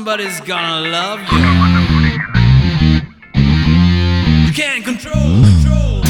Somebody's gonna love you. You can't control, control.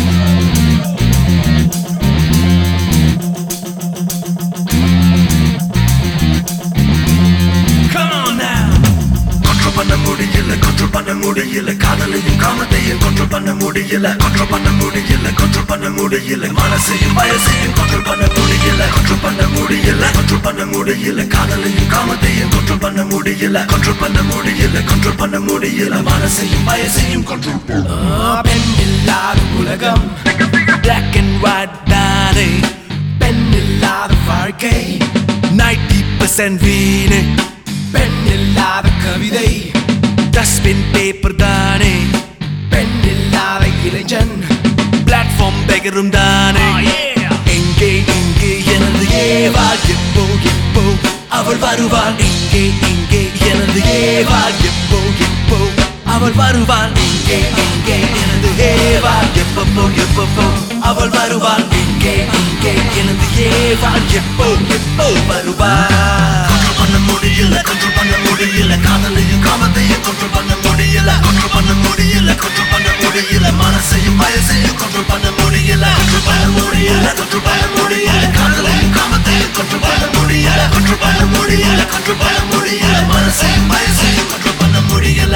Come on now. Control பண்ண முடியல control பண்ண முடியல காதலையும் காமத்தையும் கண்ட்ரோல் பண்ண முடியல கண்ட்ரோல் பண்ண முடியல கண்ட்ரோல் பண்ண முடியல மனசையும் வயசையும் கண்ட்ரோல் பண்ண முடியல கண்ட்ரோல் பண்ண முடியல கண்ட்ரோல் பண்ண முடியல காதலையும் காமத்தையும் கண்ட்ரோல் பண்ண முடியல கண்ட்ரோல் பண்ண முடியல கண்ட்ரோல் பண்ண முடியல மனசையும் வயசையும் கண்ட்ரோல் பெண்ணில்லாத உலகம் Black and white தானே பெண்ணில்லாத வாழ்க்கை 90% வீணே பெண்ணில்லாத கவிதை டஸ்ட்பின் பேப்பர் தானே பெண்ணில்லாத இளைஞன் பிளாட்ஃபார்ம் பெகரும் தானே எங்கே எங்கே எனது ஏவாள் எப்போ எப்போ அவள் வருவாள் எங்கே எங்கே எனது ஏவாள் எப்போ எப்போ அவள் வருவாள் எங்கே எங்கே எனது ஏவாள் எப்பப்போ எப்பப்போ அவள் வருவாள் எங்கே எங்கே எனது ஏவாள் எப்போ எப்போ வருவாள் கண்ட்ரோல் பண்ண முடியல கண்ட்ரோல் பண்ண முடியல காதலையும் காமத்தையும் கண்ட்ரோல் பண்ண முடியல கண்ட்ரோல் பண்ண முடியல கண்ட்ரோல் பண்ண முடியல மனசையும் வயசையும் கண்ட்ரோல் பண்ண முடியல கண்ட்ரோல் பண்ண முடியல கண்ட்ரோல் பண்ண முடியல காதலையும் காமத்தையும் கண்ட்ரோல் பண்ண முடியல கண்ட்ரோல் பண்ண முடியல கண்ட்ரோல் பண்ண முடியல மனசையும் வயசையும் கண்ட்ரோல் பண்ண முடியல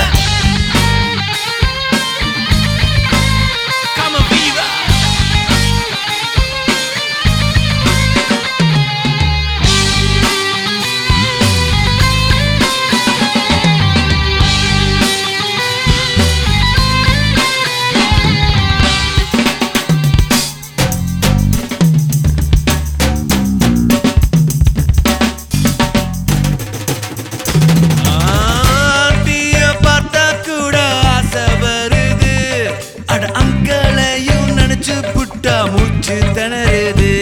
Come on, Viva! ஆண்டிய பார்த்தா கூட ஆசை வருது அட அங்களையும் நினைச்சு புட்டா மூச்சு திணறுது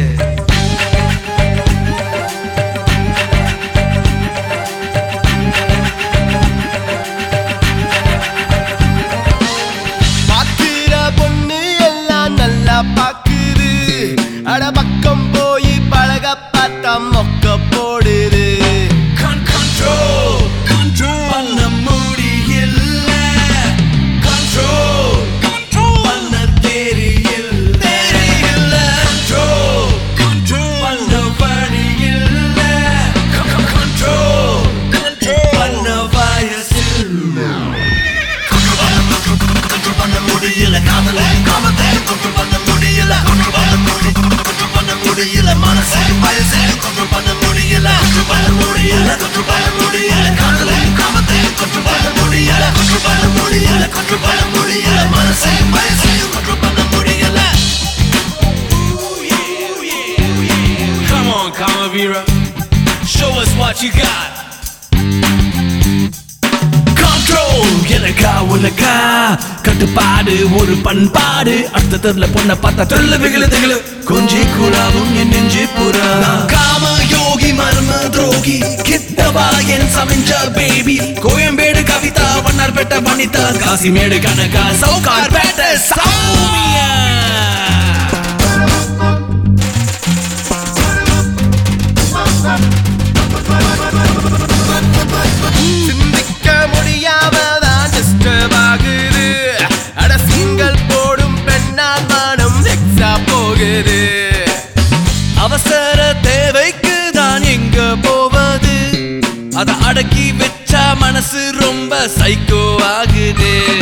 பாக்குற பொண்ணு எல்லாம் நல்லா பாக்குது அட பக்கம் போய் பழக பார்த்தா மொக்க போடுது Con control control பண்ண முடியல control control பண்ண தெரியல தெரியல control control பண்ண வழியில்ல Con- con- control control பண்ண வயசில்ல கண்ட்ரோல் பண்ண முடியல காதலையும் காமத்தையும் கண்ட்ரோல் பண்ண முடியல கண்ட்ரோல் பண்ண முடி கண்ட்ரோல் பண்ண முடியல மனசையும் வயசையும் கண்ட்ரோல் பண்ண முடியல கண்ட்ரோல் பண்ண முடியல கண்ட்ரோல் பண்ண முடியல காதலையும் காமத்தையும் கண்ட்ரோல் பண்ண முடியல கண்ட்ரோல் பண்ண முடியல கண்ட்ரோல் பண்ண முடியல மனசையும் வயசையும் கண்ட்ரோல் பண்ண முடியல Come on, Kamavira. Show us what you got. Control எனக்கா உனக்கா கட்டுப்பாடு ஒரு பண்பாடு அடுத்த தெருல பொண்ண பார்த்தா தெருல வெகுல திகழு கொஞ்சி குழாவும் என் நெஞ்சு புறா காம யோகி மர்ம துரோகி கிட்டவா என் சமைஞ்ச பேபி கோயம்பேடு கவிதா வண்ணார் பெட்ட வனிதா காசிமேடு கனகா சவுகார் பேட்ட சௌமியா சிந்திக்க முடியாம தான் டிஸ்டர்ப் ஆகுது அட சிங்கள் போடும் பெண்ணால் மனம் எக்ஸா போகுது அவசர தேவைக்கு தான் எங்க போவது அத அடக்கி வச்சா மனசு ரொம்ப சைக்கோ ஆகுது